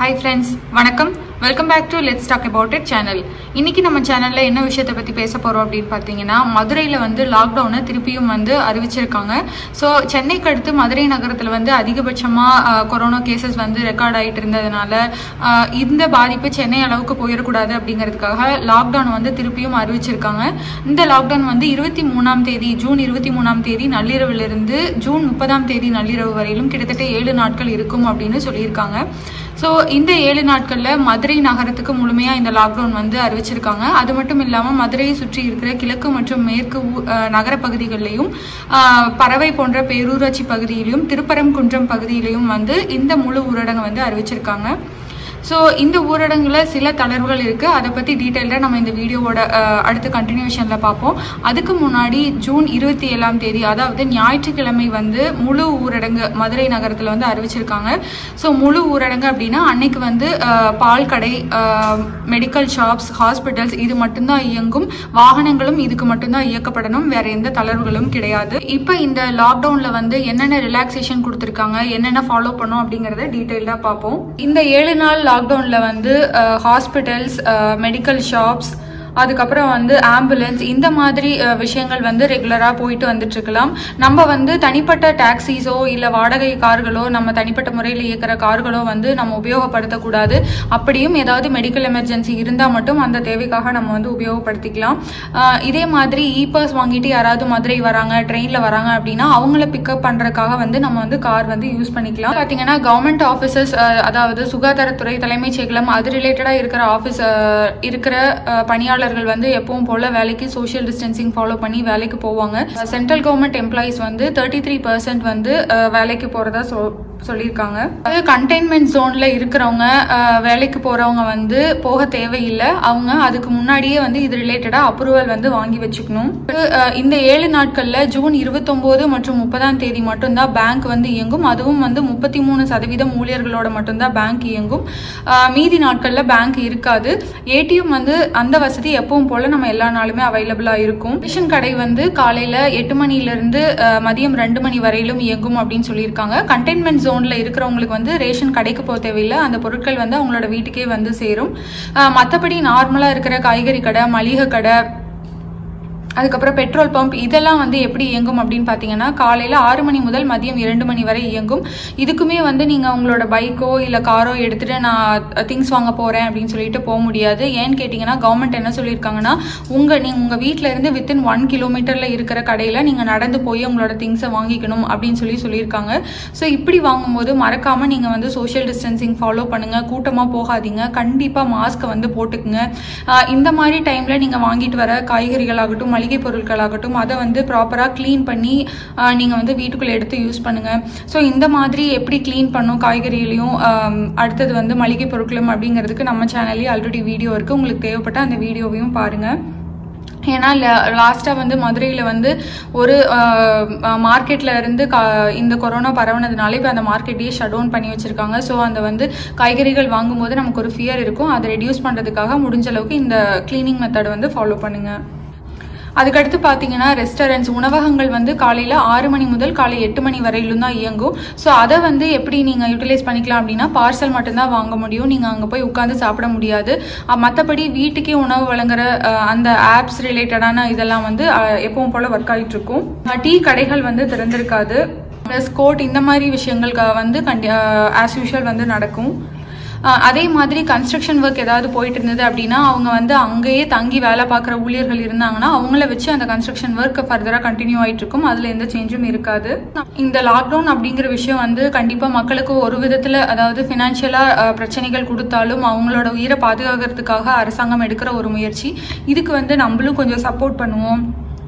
hi friends வணக்கம் welcome back to let's talk about it channel இன்னைக்கு நம்ம சேனல்ல என்ன விஷயத்தை பத்தி பேச போறோம் அப்படின்னு பார்த்தீங்கன்னா மதுரையில வந்து லாக்டவுனை திருப்பியும் வந்து அறிவிச்சிருக்காங்க ஸோ சென்னைக்கு அடுத்து மதுரை நகரத்தில் வந்து அதிகபட்சமா அஹ், கொரோனா கேசஸ் வந்து ரெக்கார்ட் ஆயிட்டு இருந்ததுனால அஹ், இந்த பாதிப்பு சென்னை அளவுக்கு போயிடக்கூடாது அப்படிங்கிறதுக்காக லாக்டவுன் வந்து திருப்பியும் அறிவிச்சிருக்காங்க இந்த லாக்டவுன் வந்து இருபத்தி மூணாம் தேதி ஜூன் இருபத்தி மூணாம் தேதி நள்ளிரவிலிருந்து ஜூன் முப்பதாம் தேதி நள்ளிரவு வரையிலும் கிட்டத்தட்ட ஏழு நாட்கள் இருக்கும் அப்படின்னு சொல்லியிருக்காங்க ஸோ இந்த ஏழு நாட்களில் மதுரை நகரத்துக்கு முழுமையாக இந்த லாக்டவுன் வந்து அறிவிச்சிருக்காங்க அது மட்டும் இல்லாமல் மதுரையை சுற்றி இருக்கிற கிழக்கு மற்றும் மேற்கு ஊ- அஹ், நகர பகுதிகளிலையும் அஹ், பறவை போன்ற பேரூராட்சி பகுதியிலையும் திருப்பரங்குன்றம் பகுதியிலையும் வந்து இந்த முழு ஊரடங்கு வந்து அறிவிச்சிருக்காங்க ஸோ இந்த ஊரடங்குல சில தளர்வுகள் இருக்கு அதை பத்தி டீட்டெயிலாக நம்ம இந்த வீடியோவோட அஹ், அடுத்த கண்டினியூஷன்ல பார்ப்போம் அதுக்கு முன்னாடி ஜூன் இருபத்தி ஏழாம் தேதி அதாவது ஞாயிற்றுக்கிழமை வந்து முழு ஊரடங்கு மதுரை நகரத்துல வந்து அறிவிச்சிருக்காங்க ஸோ முழு ஊரடங்கு அப்படின்னா அன்னைக்கு வந்து அஹ், பால் கடை மெடிக்கல் ஷாப்ஸ் ஹாஸ்பிட்டல்ஸ் இது மட்டும்தான் இயங்கும் வாகனங்களும் இதுக்கு மட்டும்தான் இயக்கப்படணும் வேற எந்த தளர்வுகளும் கிடையாது இப்போ இந்த லாக்டவுன்ல வந்து என்னென்ன ரிலாக்ஸேஷன் கொடுத்துருக்காங்க என்னென்ன ஃபாலோ பண்ணும் அப்படிங்கறத டீட்டெயில்டா பார்ப்போம் இந்த ஏழு நாள் லாக்டவுன்ல வந்து ஹாஸ்பிட்டல்ஸ் மெடிக்கல் ஷாப்ஸ் அதுக்கப்புறம் வந்து ஆம்புலன்ஸ் இந்த மாதிரி அஹ், விஷயங்கள் வந்து ரெகுலராக போயிட்டு வந்துட்டு இருக்கலாம் நம்ம வந்து தனிப்பட்ட டாக்ஸிஸோ இல்லை வாடகை கார்களோ நம்ம தனிப்பட்ட முறையில் இயக்கிற கார்களோ வந்து நம்ம உபயோகப்படுத்தக்கூடாது அப்படியும் ஏதாவது மெடிக்கல் எமர்ஜென்சி இருந்தால் மட்டும் அந்த தேவைக்காக நம்ம வந்து உபயோகப்படுத்திக்கலாம் அஹ், இதே மாதிரி இ பாஸ் வாங்கிட்டு யாராவது மதுரை வராங்க ட்ரெயினில் வராங்க அப்படின்னா அவங்கள பிக்கப் பண்ணுறதுக்காக வந்து நம்ம வந்து கார் வந்து யூஸ் பண்ணிக்கலாம் பார்த்தீங்கன்னா கவர்மெண்ட் ஆஃபீஸர்ஸ் அதாவது சுகாதாரத்துறை தலைமைச் செயலகம் அது ரிலேட்டடாக இருக்கிற ஆஃபீஸ் இருக்கிற அஹ், பணியாளர்கள் வந்து எப்பவும் போல வேலைக்கு சோஷியல் டிஸ்டன்சிங் ஃபாலோ பண்ணி வேலைக்கு போவாங்க சென்ட்ரல் கவர்மெண்ட் எம்ப்ளாயிஸ் வந்து தேர்ட்டி த்ரீ பர்சன்ட் வந்து அஹ், வேலைக்கு போறதா சொ சொல்லியிருக்காங்க கண்டெய்ன்மெண்ட் ஜோன்ல இருக்கிறவங்க அஹ், வேலைக்கு போறவங்க வந்து போக தேவையில்லை அவங்க அதுக்கு முன்னாடியே வந்து இது ரிலேட்டடா அப்ரூவல் வந்து வாங்கி வச்சுக்கணும் அஹ், இந்த ஏழு நாட்கள்ல ஜூன் இருபத்தொன்பது மற்றும் முப்பதாம் தேதி மட்டும்தான் பேங்க் வந்து இயங்கும் அதுவும் வந்து முப்பத்தி மூணு சதவீதம் ஊழியர்களோட மட்டும்தான் பேங்க் இயங்கும் அஹ், மீதி நாட்கள்ல பேங்க் இருக்காது ஏடிஎம் வந்து அந்த வசதி எப்பவும் போல நம்ம எல்லா நாளுமே அவைலபிளா இருக்கும் ரேஷன் கடை வந்து காலையில எட்டு மணில இருந்து அஹ், மதியம் ரெண்டு மணி வரையிலும் இயங்கும் அப்படின்னு சொல்லியிருக்காங்க கண்டெய்ன்மெண்ட் ஜோன்ல இருக்கிறவங்களுக்கு வந்து ரேஷன் கடைக்கு போக தேவையில்லை அந்த பொருட்கள் வந்து அவங்களோட வீட்டுக்கே வந்து சேரும் அஹ், மத்தபடி நார்மலா இருக்கிற காய்கறி கடை மளிகை கடை அதுக்கப்புறம் பெட்ரோல் பம்ப் இதெல்லாம் வந்து எப்படி இயங்கும் அப்படின்னு பார்த்தீங்கன்னா காலையில் ஆறு மணி முதல் மதியம் இரண்டு மணி வரை இயங்கும் இதுக்குமே வந்து நீங்கள் உங்களோட பைக்கோ இல்லை காரோ எடுத்துட்டு நான் திங்ஸ் வாங்க போகிறேன் அப்படின்னு சொல்லிட்டு போக முடியாது ஏன்னு கேட்டிங்கன்னா கவர்மெண்ட் என்ன சொல்லியிருக்காங்கன்னா உங்கள் நீங்கள் உங்கள் வீட்டில் இருந்து வித்தின் ஒன் கிலோமீட்டரில் இருக்கிற கடையில் நீங்கள் நடந்து போய் உங்களோட திங்ஸை வாங்கிக்கணும் அப்படின்னு சொல்லி சொல்லியிருக்காங்க ஸோ இப்படி வாங்கும்போது மறக்காமல் நீங்கள் வந்து சோஷியல் டிஸ்டன்சிங் ஃபாலோ பண்ணுங்கள் கூட்டமாக போகாதீங்க கண்டிப்பாக மாஸ்க்கை வந்து போட்டுக்குங்க ஆஹ் இந்த மாதிரி டைமில் நீங்கள் வாங்கிட்டு வர காய்கறிகளாகட்டும் மளிகை பொருட்களாகட்டும் அதை வந்து ப்ராப்பராக க்ளீன் பண்ணி ஆஹ் நீங்க வந்து வீட்டுக்குள்ள எடுத்து யூஸ் பண்ணுங்க ஸோ இந்த மாதிரி எப்படி க்ளீன் பண்ணும் காய்கறிகளையும் ஆம், அடுத்தது வந்து மளிகை பொருட்களும் அப்படிங்கிறதுக்கு நம்ம சேனல்லே ஆல்ரெடி வீடியோ இருக்கு உங்களுக்கு தேவைப்பட்ட அந்த வீடியோவையும் பாருங்க ஏன்னா லாஸ்ட்டாக வந்து மதுரையில் வந்து ஒரு மார்க்கெட்டில் இருந்து கா இந்த கொரோனா பரவுனதுனால இப்போ அந்த மார்க்கெட்டையே ஷட் டவுன் பண்ணி வச்சுருக்காங்க ஸோ அந்த வந்து காய்கறிகள் வாங்கும்போது நமக்கு ஒரு ஃபியர் இருக்கும் அதை ரெடியூஸ் பண்ணுறதுக்காக முடிஞ்ச அளவுக்கு இந்த க்ளீனிங் மெத்தட் வந்து ஃபாலோ பண்ணுங்கள் அதுக்கடுத்து பார்த்தீங்கன்னா ரெஸ்டாரண்ட்ஸ் உணவகங்கள் வந்து காலையில் ஆறு மணி முதல் காலை எட்டு மணி வரையிலும் தான் இயங்கும் ஸோ அதை வந்து எப்படி நீங்கள் யூட்டிலைஸ் பண்ணிக்கலாம் அப்படின்னா பார்சல் மட்டும்தான் வாங்க முடியும் நீங்கள் அங்கே போய் உட்காந்து சாப்பிட முடியாது மற்றபடி வீட்டுக்கே உணவு வழங்குற அஹ், அந்த ஆப்ஸ் ரிலேட்டடான இதெல்லாம் வந்து அஹ், எப்பவும் போல் ஒர்க் ஆகிட்டு இருக்கும் டீ கடைகள் வந்து திறந்திருக்காது ப்ளஸ் கோட் இந்த மாதிரி விஷயங்கள் க- வந்து கண்டி ஆஸ் யூஷுவல் வந்து நடக்கும் அஹ் அதே மாதிரி கன்ஸ்ட்ரக்ஷன் ஒர்க் ஏதாவது போயிட்டு இருந்தது அப்படின்னா அவங்க வந்து அங்கேயே தங்கி வேலை பார்க்குற ஊழியர்கள் இருந்தாங்கன்னா அவங்கள வச்சு அந்த கன்ஸ்ட்ரக்ஷன் ஒர்க் ஃபர்தராக கண்டினியூ ஆயிட்டு இருக்கும் அதில் எந்த சேஞ்சும் இருக்காது இந்த லாக்டவுன் அப்படிங்கிற விஷயம் வந்து கண்டிப்பாக மக்களுக்கு ஒரு விதத்தில் அதாவது ஃபினான்ஷியலாக பிரச்சனைகள் கொடுத்தாலும் அவங்களோட உயிரை பாதுகாக்கிறதுக்காக அரசாங்கம் எடுக்கிற ஒரு முயற்சி இதுக்கு வந்து நம்மளும் கொஞ்சம் சப்போர்ட் பண்ணுவோம்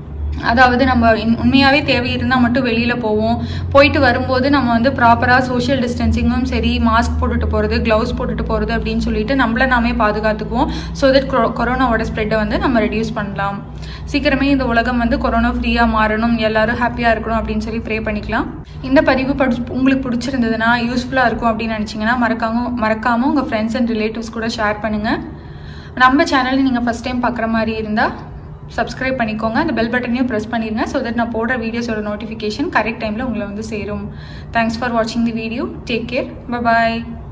அதாவது நம்ம இன்- உண்மையாவே தேவை இருந்தால் மட்டும் வெளியில போவோம் போயிட்டு வரும்போது நம்ம வந்து ப்ராப்பரா சோஷியல் டிஸ்டன்சிங்கும் சரி மாஸ்க் போட்டுட்டு போறது கிளவுஸ் போட்டுட்டு போறது அப்படின்னு சொல்லிட்டு நம்மள நாமே பாதுகாத்துக்குவோம் ஸோ தட் கொரோனாவோட ஸ்ப்ரெட்டை வந்து நம்ம ரெடியூஸ் பண்ணலாம் சீக்கிரமே இந்த உலகம் வந்து கொரோனா ஃப்ரீயா மாறணும் எல்லாரும் ஹாப்பியா இருக்கணும் அப்படின்னு சொல்லி ப்ரே பண்ணிக்கலாம் இந்த பதிவு படி- உங்களுக்கு பிடிச்சிருந்ததுன்னா யூஸ்ஃபுல்லா இருக்கும் அப்படின்னு நினைச்சீங்கன்னா மறக்காம மறக்காம உங்க ஃப்ரெண்ட்ஸ் அண்ட் ரிலேட்டிவ்ஸ் கூட ஷேர் பண்ணுங்க நம்ம சேனல் நீங்க ஃபர்ஸ்ட் டைம் பார்க்குற மாதிரி இருந்தா சப்ஸ்கிரைப் பண்ணிக்கோங்க அந்த பெல் பட்டனையும் ப்ரெஸ் பண்ணிடுங்க ஸோ தட் நான் போடுற வீடியோஸோட நோட்டிஃபிகேஷன் கரெக்ட் டைமில் உங்களை வந்து சேரும் தேங்க்ஸ் ஃபார் வாட்சிங் the video take care bye